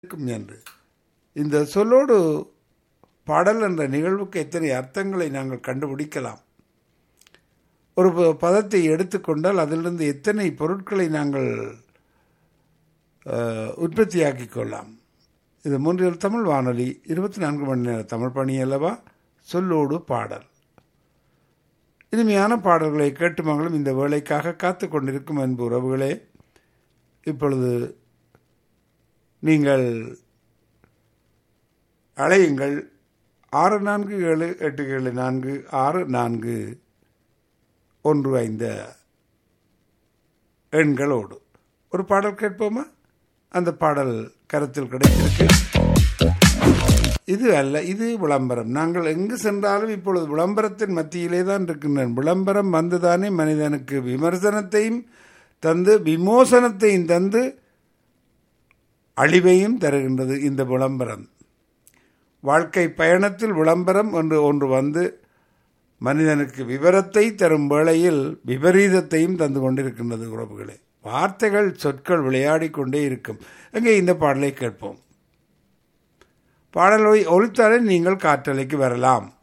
இருக்கும் என்று இந்த சொல்லோடு பாடல் என்ற நிகழ்வுக்கு எத்தனை அர்த்தங்களை நாங்கள் கண்டுபிடிக்கலாம் ஒரு ப- பதத்தை எடுத்துக்கொண்டால் அதிலிருந்து எத்தனை பொருட்களை நாங்கள் அஹ், உற்பத்தியாக்கிக் கொள்ளலாம் இது மூன்றில் தமிழ் வானொலி இருபத்தி நான்கு மணி நேர தமிழ் பணி அல்லவா சொல்லோடு பாடல் இனிமையான பாடல்களை கேட்டு மகளும் இந்த வேலைக்காக காத்து கொண்டிருக்கும் அன்பு உறவுகளே இப்பொழுது நீங்கள் அழையுங்கள் ஆறு நான்கு ஏழு எட்டு ஏழு நான்கு ஆறு நான்கு ஒன்று ஐந்து எண்களோடு ஒரு பாடல் கேட்போமா அந்த பாடல் கருத்தில் கிடைத்திருக்கு இது அல்ல இது விளம்பரம் நாங்கள் எங்கு சென்றாலும் இப்பொழுது விளம்பரத்தின் மத்தியிலே தான் இருக்கின்றன விளம்பரம் வந்துதானே மனிதனுக்கு விமர்சனத்தையும் தந்து விமோசனத்தையும் தந்து அழிவையும் தருகின்றது இந்த விளம்பரம் வாழ்க்கை பயணத்தில் விளம்பரம் என்று ஒன்று வந்து மனிதனுக்கு விவரத்தை தரும் வேளையில் விபரீதத்தையும் தந்து கொண்டிருக்கின்றது உறவுகளே வார்த்தைகள் சொற்கள் விளையாடிக் கொண்டே இருக்கும் எங்கே இந்த பாடலை கேட்போம் பாடலை ஒழித்தாலே நீங்கள் காற்றலைக்கு வரலாம்